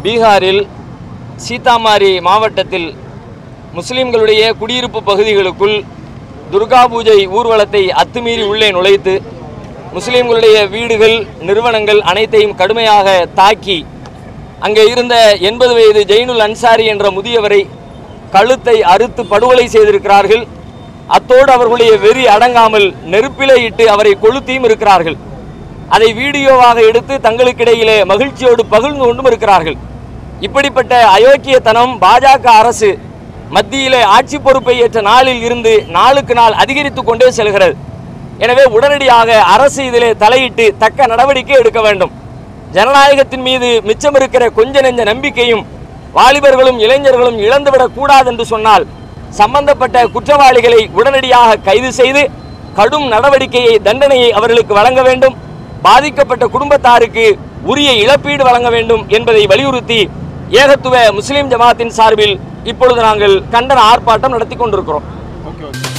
பீகாரில் சீதாமாரி மாவட்டத்தில் முஸ்லிம்களுடைய குடியிருப்பு பகுதிகளுக்குள் துர்கா பூஜை ஊர்வலத்தை அத்துமீறி உள்ளே நுழைத்து முஸ்லிம்களுடைய வீடுகள் நிறுவனங்கள் அனைத்தையும் கடுமையாக தாக்கி அங்கே இருந்த எண்பது வயது ஜெயினுல் அன்சாரி என்ற முதியவரை கழுத்தை அறுத்து படுகொலை செய்திருக்கிறார்கள் அத்தோடு அவர்களுடைய வெறி அடங்காமல் நெருப்பிலே இட்டு அவரை கொளுத்தியும் இருக்கிறார்கள் அதை வீடியோவாக எடுத்து தங்களுக்கிடையிலே மகிழ்ச்சியோடு பகிர்ந்து கொண்டும் இருக்கிறார்கள் இப்படிப்பட்ட அயோக்கியத்தனம் பாஜக அரசு மத்தியிலே ஆட்சி பொறுப்பை ஏற்ற நாளில் இருந்து நாளுக்கு நாள் அதிகரித்து கொண்டே செல்கிறது எனவே உடனடியாக அரசு இதிலே தலையிட்டு தக்க நடவடிக்கை எடுக்க வேண்டும் ஜனநாயகத்தின் மீது மிச்சம் இருக்கிற கொஞ்ச நெஞ்ச நம்பிக்கையும் வாலிபர்களும் இளைஞர்களும் இழந்துவிடக் கூடாது என்று சொன்னால் சம்பந்தப்பட்ட குற்றவாளிகளை உடனடியாக கைது செய்து கடும் நடவடிக்கையை தண்டனையை அவர்களுக்கு வழங்க வேண்டும் பாதிக்கப்பட்ட குடும்பத்தாருக்கு உரிய இழப்பீடு வழங்க வேண்டும் என்பதை வலியுறுத்தி ஏகத்துவ முஸ்லிம் ஜமாத்தின் சார்பில் இப்பொழுது நாங்கள் கண்டன ஆர்ப்பாட்டம் நடத்தி கொண்டிருக்கிறோம் ஓகே ஓகே